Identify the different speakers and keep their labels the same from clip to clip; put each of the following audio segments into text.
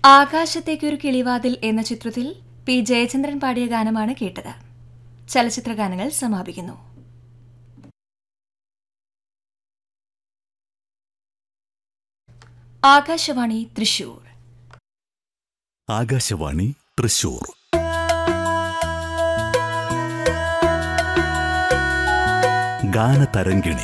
Speaker 1: ആകാശത്തേക്കൊരു കിളിവാതിൽ എന്ന ചിത്രത്തിൽ പി ജയചന്ദ്രൻ പാടിയ ഗാനമാണ് കേട്ടത് ചലച്ചിത്ര ഗാനങ്ങൾ സമാപിക്കുന്നു ആകാശവാണി തൃശൂർ
Speaker 2: ആകാശവാണി തൃശൂർ ഗാനതരംഗിണി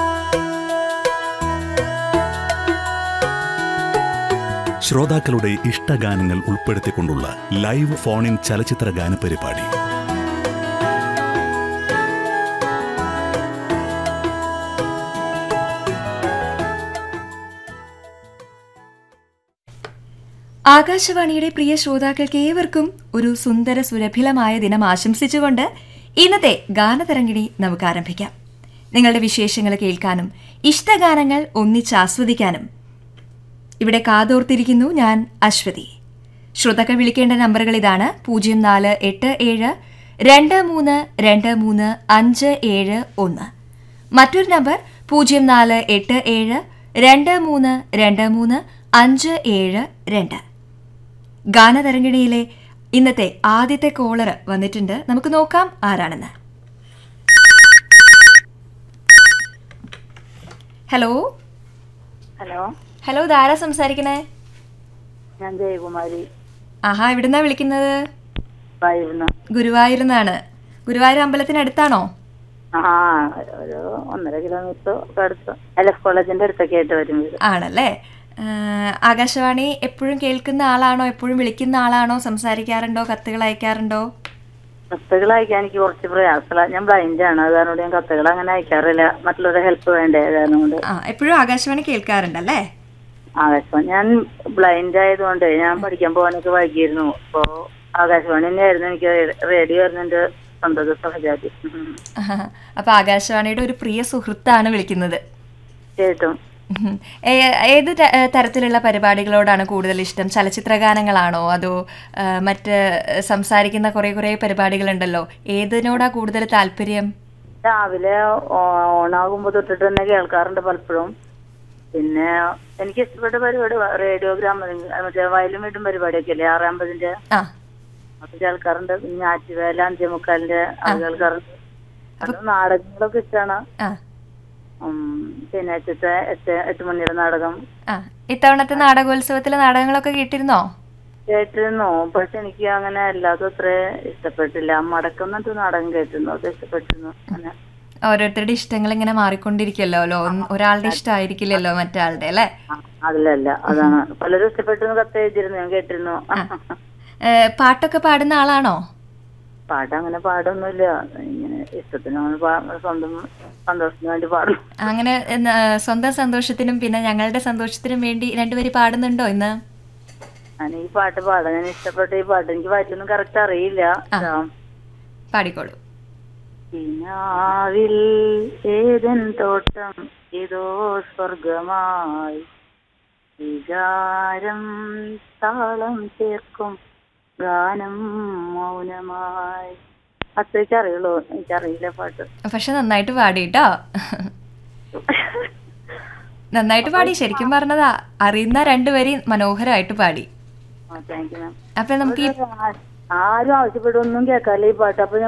Speaker 2: ശ്രോതാക്കളുടെ ഇഷ്ടഗാനങ്ങൾ ഉൾപ്പെടുത്തിക്കൊണ്ടുള്ള ലൈവ് ഫോൺ ഇൻ ചലച്ചിത്ര ഗാന പരിപാടി
Speaker 1: ആകാശവാണിയുടെ പ്രിയ ശ്രോതാക്കൾക്ക് ഏവർക്കും ഒരു സുന്ദര സുരഭിലമായ ദിനം ആശംസിച്ചുകൊണ്ട് ഇന്നത്തെ ഗാനതരംഗിണി നമുക്ക് ആരംഭിക്കാം നിങ്ങളുടെ വിശേഷങ്ങൾ കേൾക്കാനും ഇഷ്ടഗാനങ്ങൾ ഒന്നിച്ചാസ്വദിക്കാനും ഇവിടെ കാതോർത്തിരിക്കുന്നു ഞാൻ അശ്വതി ശ്രോതാക്കൾ വിളിക്കേണ്ട നമ്പറുകൾ ഇതാണ് പൂജ്യം നാല് എട്ട് ഏഴ് രണ്ട് മൂന്ന് രണ്ട് മൂന്ന് അഞ്ച് ഏഴ് ഒന്ന് മറ്റൊരു നമ്പർ പൂജ്യം നാല് എട്ട് ഏഴ് രണ്ട് മൂന്ന് രണ്ട് മൂന്ന് അഞ്ച് ഏഴ് രണ്ട് ഗാനതരംഗിണിയിലെ ഇന്നത്തെ ആദ്യത്തെ കോളർ വന്നിട്ടുണ്ട് നമുക്ക് നോക്കാം ആരാണെന്ന് ഹലോ
Speaker 3: ഹലോ
Speaker 1: ഹലോ ധാരാ സംസാരിക്കണേ
Speaker 3: ഞാൻ ജയകുമാരി
Speaker 1: ആഹാ എവിടുന്നാ വിളിക്കുന്നത്
Speaker 3: വായിരുന്നു
Speaker 1: ഗുരുവായൂർന്നാണ് ഗുരുവായൂർ അമ്പലത്തിനടുത്താണോ
Speaker 3: ആ ഒരു ഒന്നര കിലോമീറ്റർ ഒക്കെ അടുത്ത് എൽ എഫ് കോളേജിന്റെ അടുത്തൊക്കെ ആയിട്ട് വരും വീട്
Speaker 1: ആണല്ലേ ആ, ആകാശവാണി എപ്പോഴും കേൾക്കുന്ന ആളാണോ എപ്പോഴും വിളിക്കുന്ന ആളാണോ സംസാരിക്കാറുണ്ടോ കത്തുകൾ അയക്കാറുണ്ടോ
Speaker 3: കത്തുകൾ അയക്കാൻ എനിക്ക് കുറച്ച് പ്രയാസമില്ല ഞാൻ ബ്ലൈൻഡ് ആണ് അത് കാരണം ഞാൻ കത്തുകൾ അങ്ങനെ അയക്കാറില്ല മറ്റുള്ളവരുടെ ഹെൽപ്പ് വേണ്ടേ അത് കാരണം കൊണ്ട്
Speaker 1: ആ എപ്പോഴും ആകാശവാണി കേൾക്കാറുണ്ടല്ലേ
Speaker 3: ആകാശവാണി ഞാൻ ബ്ലൈൻഡ് ആയതുകൊണ്ട് ഞാൻ പഠിക്കാൻ പോകാനൊക്കെ വൈകിയിരുന്നു അപ്പോ ആകാശവാണി തന്നെയായിരുന്നു എനിക്ക് റേഡിയോ ആയിരുന്നു എന്റെ സ്വന്തം സഹജാതി ഉം.
Speaker 1: ആഹാ. അപ്പൊ ആകാശവാണിയുടെ ഒരു പ്രിയ സുഹൃത്താണ് വിളിക്കുന്നത്
Speaker 3: കേട്ടും
Speaker 1: ഉം. ഏ- ഏത് ത- ഏ, തരത്തിലുള്ള പരിപാടികളോടാണ് കൂടുതൽ ഇഷ്ടം ചലച്ചിത്ര ഗാനങ്ങളാണോ അതോ ആ, മറ്റ് സംസാരിക്കുന്ന കുറെ കുറെ പരിപാടികളുണ്ടല്ലോ ഏതിനോടാ കൂടുതൽ താല്പര്യം
Speaker 3: രാവിലെ ഓ- ഓണാകുമ്പോ തൊട്ടിട്ട് തന്നെ കേൾക്കാറുണ്ട് പലപ്പോഴും പിന്നെ എനിക്ക് ഇഷ്ടപ്പെട്ട പരിപാടി റേഡിയോ ഗ്രാമ മറ്റേ വയലും വീടും പരിപാടിയൊക്കെ അല്ലേ ആറാമ്പതിന്റെ
Speaker 1: ആ
Speaker 3: അത് കേൾക്കാറുണ്ട് പിന്നെ ഞാറ്റുവേല അഞ്ചേ മുക്കാലിന്റെ അത് കേൾക്കാറുണ്ട് അത് നാടകങ്ങളൊക്കെ ഇഷ്ടമാണ്
Speaker 1: ആ
Speaker 3: പിന്നെ എട്ടത്തെ എട്ട് എട്ട് മണിയുടെ നാടകം
Speaker 1: ആ ഇത്തവണത്തെ നാടകോത്സവത്തിലെ നാടകങ്ങളൊക്കെ കേട്ടിരുന്നോ
Speaker 3: കേട്ടിരുന്നു പക്ഷെ എനിക്ക് അങ്ങനെ എല്ലാതും അത്ര ഇഷ്ടപ്പെട്ടില്ല മടക്കം എന്നിട്ട് നാടകം കേട്ടിരുന്നു അത് ഇഷ്ടപ്പെട്ടിരുന്നു അങ്ങനെ
Speaker 1: ഓരോരുത്തരുടെ ഇഷ്ടങ്ങൾ ഇങ്ങനെ മാറിക്കൊണ്ടിരിക്കുമല്ലോ അല്ലോ ഒന്ന് ഒരാളുടെ ഇഷ്ടമായിരിക്കില്ലല്ലോ മറ്റാളുടെ അല്ലേ
Speaker 3: ആ, അതിലല്ല അതാണ് പലരും ഇഷ്ടപ്പെട്ടു കത്ത് എഴുതിയിരുന്നു ഞാൻ കേട്ടിരുന്നു
Speaker 1: ഏ, പാട്ടൊക്കെ പാടുന്ന ആളാണോ
Speaker 3: പാട്ട് അങ്ങനെ പാടൊന്നുമില്ല ഇങ്ങനെ ഇഷ്ടത്തിന് അങ്ങനെ പാ- സ്വന്തം സന്തോഷത്തിന് വേണ്ടി പാടും
Speaker 1: അങ്ങനെ എന്ന്, സ്വന്തം സന്തോഷത്തിനും പിന്നെ ഞങ്ങളുടെ സന്തോഷത്തിനും വേണ്ടി രണ്ടുപേര് പാടുന്നുണ്ടോ ഇന്ന്
Speaker 3: ഞാൻ ഈ പാട്ട് പാടാൻ ഞാൻ ഇഷ്ടപ്പെട്ട ഈ പാട്ട് എനിക്ക് വായിച്ചൊന്നും കറക്റ്റ് അറിയില്ല ആ.
Speaker 1: പാടിക്കോളൂ
Speaker 3: കിനാവിൽ ഏതൻ തോട്ടം ഇതോ സ്വർഗമായി വികാരം താളം ചേർക്കും ഗാനം മൗനമായി അത്രയ്ക്ക് അറിയുള്ളൂ എനിക്കറിയില്ല പാട്ട്
Speaker 1: പക്ഷെ നന്നായിട്ട് പാടി കേട്ടോ നന്നായിട്ട് പാടി ശരിക്കും പറഞ്ഞതാ അറിയുന്ന രണ്ടുപേരെയും മനോഹരമായിട്ട് പാടി
Speaker 3: താങ്ക് യു മാം
Speaker 1: അപ്പൊ നമുക്ക് ഈ
Speaker 3: ആരും ആവശ്യപ്പെട്ടൊന്നും കേൾക്കാല്ലേ ഈ പാട്ട് അപ്പൊ